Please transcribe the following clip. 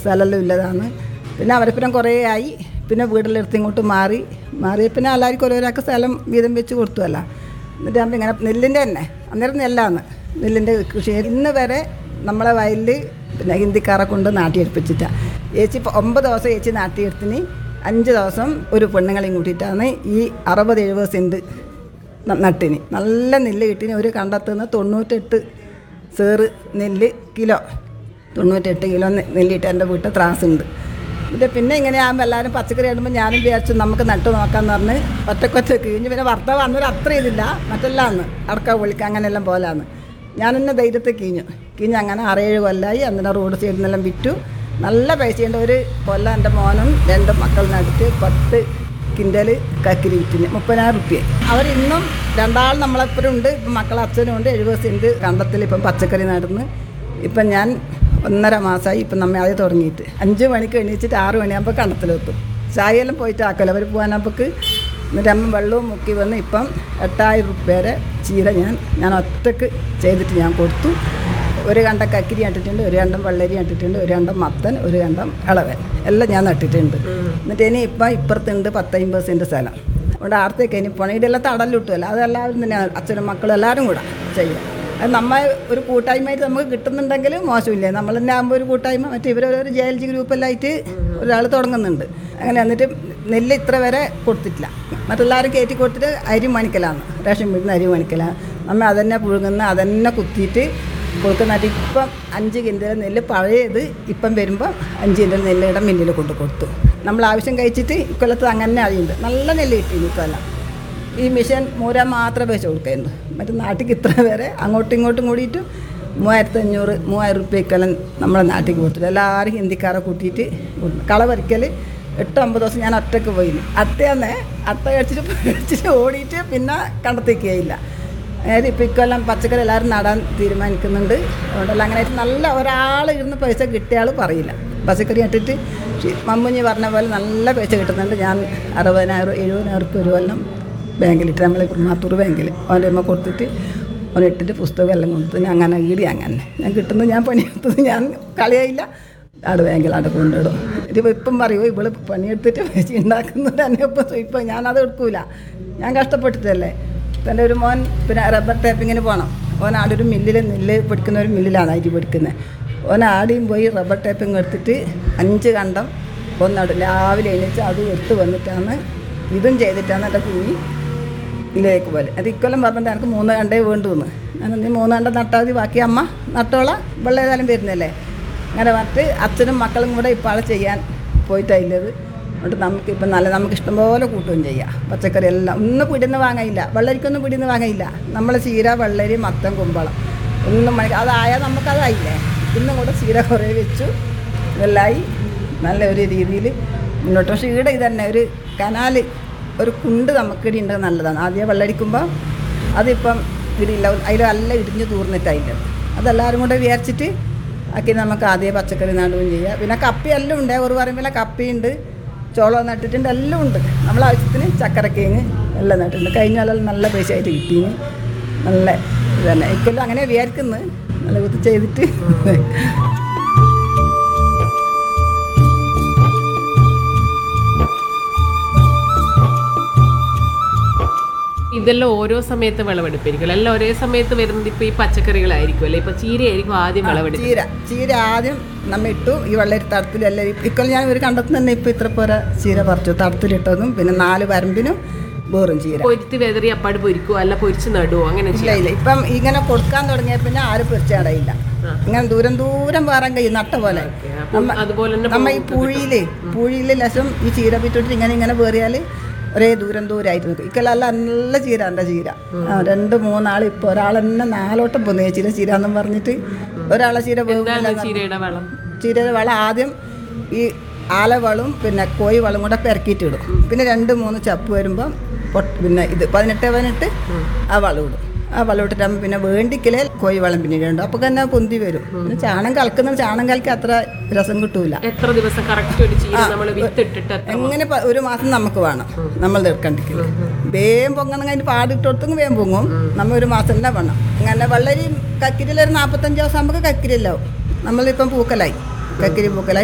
സ്ഥലമെല്ലാം ഇല്ലതാണ് പിന്നെ അവരപ്പുറം കുറേ ആയി പിന്നെ വീട്ടിലെടുത്ത് ഇങ്ങോട്ട് മാറി മാറി പിന്നെ എല്ലാവർക്കും ഓരോരാൾക്ക് സ്ഥലം വീതം വെച്ച് കൊടുത്തുവല്ല എന്നിട്ട് നമ്മൾ ഇങ്ങനെ നെല്ലിൻ്റെ തന്നെ അന്നേരം നെല്ലാണ് നെല്ലിൻ്റെ കൃഷി ഇന്ന് വരെ നമ്മളെ വയലിൽ പിന്നെ ഹിന്ദിക്കാരെ കൊണ്ട് നാട്ടിയെടുപ്പിച്ചിട്ടാണ് ചേച്ചി ഇപ്പോൾ ഒമ്പത് ദിവസം ചേച്ചി നാട്ടിയെടുത്തിന് അഞ്ച് ദിവസം ഒരു പെണ്ണുങ്ങളെയും കൂട്ടിയിട്ടാണ് ഈ അറുപത് എഴുപത് സെൻറ്റ് ന- നട്ടിന് നല്ല നെല്ല് കിട്ടിന് ഒരു കണ്ടെത്തുന്ന തൊണ്ണൂറ്റെട്ട് സേറ് നെല്ല് കിലോ തൊണ്ണൂറ്റെട്ട് കിലോ നെ- നെല്ലിട്ട് എൻ്റെ വീട്ടിൽ ത്രാസുണ്ട് ഇത് പിന്നെ ഇങ്ങനെ ആകുമ്പോൾ എല്ലാവരും പച്ചക്കറി ഇടുമ്പോൾ ഞാനും വിചാരിച്ചു നമുക്ക് നട്ടു നോക്കാമെന്ന് പറഞ്ഞ് ഒറ്റക്കൊറ്റ കിഴിഞ്ഞ് പിന്നെ ഭർത്താവ് അന്നൊരു അത്ര ഇതില്ല മറ്റെല്ലാം അന്ന് അടക്ക വിളിക്കുക അങ്ങനെയെല്ലാം പോലാന്ന് ഞാൻ എന്നെ ധൈര്യത്തിൽ കിഞ്ഞു കിഞ്ഞ് അങ്ങനെ ആറേഴ് കൊല്ലമായി അന്നിനെ റോഡ് സൈഡിൽ നിന്നെല്ലാം വിറ്റു നല്ല പൈസയുണ്ട് ഒരു കൊല്ലം എൻ്റെ മോനും രണ്ട് മക്കളിനടുത്ത് പത്ത് കിൻഡൽ കക്കിരി വിറ്റിന് മുപ്പതിനായിരം റുപ്യ അവരിന്നും രണ്ടാൾ നമ്മളെപ്പോഴും ഉണ്ട് ഇപ്പം മക്കളെ അച്ഛനും ഉണ്ട് എഴുപത് സെൻറ്റ് കണ്ടത്തിൽ ഇപ്പം പച്ചക്കറി നടന്ന് ഇപ്പം ഞാൻ ഒന്നര മാസമായി ഇപ്പം നമ്മെ ആദ്യം തുടങ്ങിയിട്ട് അഞ്ച് മണിക്ക് എണീച്ചിട്ട് ആറ് മണിയാകുമ്പോൾ കണ്ടത്തിലെത്തും ചായയെല്ലാം പോയിട്ട് ആക്കല്ലോ അവർ പോകാനപ്പോക്ക് എന്നിട്ട് അമ്മ വെള്ളവും മുക്കി വന്ന് ഇപ്പം എട്ടായിരം റുപ്യ വരെ ചീര ഞാൻ ഞാൻ ഒറ്റക്ക് ചെയ്തിട്ട് ഞാൻ കൊടുത്തു ഒരു കണ്ടം കക്കിരി നട്ടിട്ടുണ്ട് ഒരു കണ്ടം വെള്ളരി നട്ടിട്ടുണ്ട് ഒരു കണ്ടം മത്തൻ ഒരു കണ്ടം ഇളവൻ എല്ലാം ഞാൻ നട്ടിട്ടുണ്ട് എന്നിട്ട് ഇനി ഇപ്പം ഇപ്പുറത്തുണ്ട് പത്തമ്പത് സെൻറ്റ് സ്ഥലം അവിടെ ആർത്തേക്ക് ഇനി പോകണം ഇതെല്ലാം തടല് കിട്ടുമല്ലോ അതെല്ലാവരും തന്നെ അച്ഛനും മക്കളും എല്ലാവരും കൂടെ ചെയ്യാം അത് നമ്മ ഒരു കൂട്ടായ്മയായിട്ട് നമുക്ക് കിട്ടുന്നുണ്ടെങ്കിൽ മോശമില്ല നമ്മൾ തന്നെ ആകുമ്പോൾ ഒരു കൂട്ടായ്മ മറ്റേ ഇവരൊരു ജെ എൽ ജി ഗ്രൂപ്പെല്ലാം ആയിട്ട് ഒരാൾ തുടങ്ങുന്നുണ്ട് അങ്ങനെ എന്നിട്ട് നെല്ല് ഇത്ര വരെ കൊടുത്തിട്ടില്ല മറ്റെല്ലാവരും കയറ്റി കൊടുത്തിട്ട് അരി മണിക്കലാണ് റേഷൻ വീട്ടിൽ അരി മണിക്കലാണ് നമ്മൾ അതന്നെ പുഴുങ്ങുന്ന അതന്നെ കുത്തിയിട്ട് കൊടുക്കുന്നിട്ട് ഇപ്പം അഞ്ച് കിൻഡൽ നെല്ല് പഴയത് ഇപ്പം വരുമ്പോൾ അഞ്ച് കിൻഡൽ നെല്ലിയുടെ മില്ലിൽ കൊണ്ട് കൊടുത്തു നമ്മൾ ആവശ്യം കഴിച്ചിട്ട് ഇക്കൊല്ലത്ത് അങ്ങനെ അറിയുന്നുണ്ട് നല്ല നെല്ല് കിട്ടി ഇക്കൊല്ലം ഈ മിഷൻ മൂരാൻ മാത്രമേ പൈസ കൊടുക്കായിരുന്നു മറ്റേ നാട്ടിലേക്ക് ഇത്ര വരെ അങ്ങോട്ടും ഇങ്ങോട്ടും കൂടിയിട്ട് മൂവായിരത്തി അഞ്ഞൂറ് മൂവായിരം റുപ്യക്കെല്ലാം നമ്മളെ നാട്ടിലേക്ക് കൊടുത്തിട്ട് എല്ലാവരും ഹിന്ദിക്കാരെ കൂട്ടിയിട്ട് കൊടുത്തു. കള പറിക്കൽ എട്ട് ഒമ്പത് ദിവസം ഞാൻ ഒറ്റക്ക് പോയിന് അട്ടയാന്നേ അട്ട കഴിച്ചിട്ട് പേടിച്ചിട്ട് ഓടിയിട്ട് പിന്നെ കണ്ടത്തേക്കായില്ല അതായത് ഇപ്പം ഇക്കൊല്ലം പച്ചക്കറി എല്ലാവരും നടാൻ തീരുമാനിക്കുന്നുണ്ട് അതുകൊണ്ടല്ല അങ്ങനെ ആയിട്ട് നല്ല ഒരാൾ ഇരുന്ന് പൈസ കിട്ടിയ ആൾ പറയില്ല പച്ചക്കറി നട്ടിട്ട് ഷി- മമ്മുഞ്ഞി പറഞ്ഞ പോലെ നല്ല പൈസ കിട്ടുന്നുണ്ട് ഞാൻ അറുപതിനായിരം എഴുപതിനായിരം റുപ്യ ഒരു കൊല്ലം ബാങ്കിലിട്ട് നമ്മൾ മാത്തൂർ ബാങ്കിൽ അവൻ്റെ അമ്മ കൊടുത്തിട്ട് അവൻ ഇട്ടിട്ട് പുസ്തകം എല്ലാം കൊടുത്ത് ഞാൻ അങ്ങനെ ഈടി അങ്ങനെ ഞാൻ കിട്ടുന്നത് ഞാൻ പണിയെടുത്തത് ഞാൻ കളിയായില്ല അവിടെ ബാങ്കിൽ അവിടെ കൊണ്ടിടും ഇതിപ്പോൾ ഇപ്പം പറയുമോ ഇവള് പണിയെടുത്തിട്ട് പൈസ ഉണ്ടാക്കുന്നത് തന്നെ ഇപ്പം ഇപ്പം ഞാനത് എടുക്കൂല ഞാൻ കഷ്ടപ്പെട്ടിട്ടല്ലേ ഇപ്പം എൻ്റെ ഒരു മോൻ പിന്നെ റബ്ബർ ടാപ്പിങ്ങിന് പോകണം ഓൻ ആടെ ഒരു മില്ലിൽ നെല്ല് പിടിക്കുന്ന ഒരു മില്ലിലാണ് അരി പിടിക്കുന്നത് ഓൻ ആടെയും പോയി റബ്ബർ ടാപ്പിങ് എടുത്തിട്ട് അഞ്ച് കണ്ടം ഒന്നടും രാവിലെ എണീച്ച് അത് എടുത്ത് വന്നിട്ടാണ് ഇതും ചെയ്തിട്ടാണ് എൻ്റെ കുഞ്ഞി ഇതിലേക്ക് പോലെ അത് ഇക്കൊല്ലം പറഞ്ഞിട്ട് എനിക്ക് മൂന്ന് കണ്ടേ വേണ്ടുവന്ന് ഞാൻ നീ മൂന്ന് കണ്ട നട്ടാൽ മതി ബാക്കി അമ്മ നട്ടോളാം വെള്ളം ഏതായാലും വരുന്നല്ലേ അങ്ങനെ പറഞ്ഞിട്ട് അച്ഛനും മക്കളും കൂടെ ഇപ്പോൾ ആളെ ചെയ്യാൻ പോയിട്ടായില്ലത് അതുകൊണ്ട് നമുക്ക് ഇപ്പം നല്ല നമുക്ക് ഇഷ്ടംപോലെ കൂട്ടുകയും ചെയ്യാം പച്ചക്കറി എല്ലാം ഒന്നും പിടിന്ന് വാങ്ങയില്ല വെള്ളരിക്കൊന്നും പിടിന്ന് വാങ്ങയില്ല നമ്മൾ ചീര വെള്ളരി മത്തൻ കുമ്പളം ഒന്നും മണി അതായാൽ നമുക്കതായില്ലേ ഇന്നും കൂടെ ചീര കുറേ വെച്ചു ഇതെല്ലായി നല്ല ഒരു രീതിയിൽ മുന്നോട്ട് പക്ഷേ ഇവിടെ ഇതന്നെ ഒരു കനാല് ഒരു കുണ്ട് നമുക്കിടി ഉണ്ട് നല്ലതാണ് ആദ്യം വെള്ളടിക്കുമ്പോൾ അതിപ്പം ഇടിയില്ല അതിൽ നല്ല ഇടിഞ്ഞ് തൂർന്നിട്ടായില്ല അതെല്ലാവരും കൂടെ വിചാരിച്ചിട്ട് ആക്കി നമുക്ക് ആദ്യം പച്ചക്കറി നടുകയും ചെയ്യാം പിന്നെ കപ്പി എല്ലാം ഉണ്ട് ഒരു പറയുമ്പോൾ കപ്പിയുണ്ട് ചോളം നട്ടിട്ടുണ്ട് എല്ലാം ഉണ്ട് നമ്മളെ ആവശ്യത്തിന് ചക്കരക്കേങ്ങ് എല്ലാം നട്ടിട്ടുണ്ട് കഴിഞ്ഞ കൊല്ലം നല്ല പൈസ ആയിട്ട് കിട്ടീന് നല്ല ഇത് തന്നെ ഇക്കൊല്ലം അങ്ങനെ വിചാരിക്കുന്നത് നല്ല ഇത് ചെയ്തിട്ട് ഇതെല്ലാം ഓരോ സമയത്ത് വിളവെടുപ്പായിരിക്കും എല്ലാം ഒരേ സമയത്ത് വരുന്നത് ഇപ്പൊ ഈ പച്ചക്കറികളായിരിക്കും അല്ലെ ഇപ്പൊ ചീരയായിരിക്കും ആദ്യം വിളവെടുക്കുക ചീര ചീര ആദ്യം നമ്മ ഇട്ടു ഈ വെള്ളരി തടത്തിലെല്ലാം ഇക്കൊല്ലം ഞാൻ ഒരു കണ്ടത്തിൽ തന്നെ ഇപ്പം ഇത്ര പോര ചീര പറിച്ചു തടത്തിലിട്ടതും പിന്നെ നാല് വരമ്പിനും വേറും ചീര പൊരുത്തി വെതറി അപ്പാട് പൊരിക്കുവോ അല്ല പൊരിച്ച് നടുവോ അങ്ങനെ ഇല്ല ചെയ്യാം ഇല്ല ഇപ്പം ഇങ്ങനെ കൊടുക്കാൻ തുടങ്ങിയ പിന്നെ ആരും പൊരിച്ചടയില്ല ഇങ്ങനെ ദൂരം ദൂരം പാറാൻ കഴിയും നട്ട പോലെ അപ്പം നമ്മ- അതുപോലെ തന്നെ നമ്മ ഈ പൂഴിയില് പൂഴിയില് ലശം ഈ ചീര വിട്ടിട്ട് ഇങ്ങനെ ഇങ്ങനെ വേറിയാൽ ഒരേ ദൂരം ദൂരമായിട്ട് നിൽക്കും ഇക്കലല്ല നല്ല ചീര എൻ്റെ ചീര ആ, രണ്ട് മൂന്നാൾ ഇപ്പോൾ ഒരാൾ തന്നെ നാലോട്ടം പോന്നു ചീര ചീര എന്നും പറഞ്ഞിട്ട് ഒരാളെ ചീര വേവില്ല എന്താണ് ചീരയുടെ വളം ചീരയുടെ വളം ആദ്യം ഈ ആലവളും പിന്നെ കോഴി വളം കൂടെ പെരക്കിയിട്ട് ഇടും പിന്നെ രണ്ട് മൂന്ന് ചപ്പ് വരുമ്പം പൊട്ട് പിന്നെ ഇത് പതിനെട്ട് പതിനെട്ട് ആ വളം ഇടും ആ വളം ഇട്ടിട്ടാകുമ്പോൾ പിന്നെ വേണ്ടിക്കലേ കോഴി വളം പിന്നീട് ഉണ്ട് അപ്പോൾ തന്നെ പൊന്തി വരും പിന്നെ ചാണം കലക്കുന്ന ചാണം കലക്കി അത്ര രസം കിട്ടൂല എത്ര ദിവസം കറക്റ്റ് ഒരു ചീര നമ്മൾ വിത്തിട്ടിട്ട് എത്ര എങ്ങനെ പ- ഒരു മാസം നമുക്ക് വേണം നമ്മൾ തീർക്കണ്ടിക്കില്ല വേഗം പൊങ്ങണം അതിന് പാടിട്ട് കൊടുത്തെങ്കിൽ വേഗം പൊങ്ങും നമ്മൾ ഒരു മാസം തന്നെ വേണം അങ്ങനെ വെള്ളരി കക്കിരിയിൽ ഒരു നാൽപ്പത്തഞ്ച് ദിവസം നമുക്ക് കക്കിരില്ലാവും നമ്മളിപ്പം പൂക്കലായി കക്കിരി പൂക്കലായി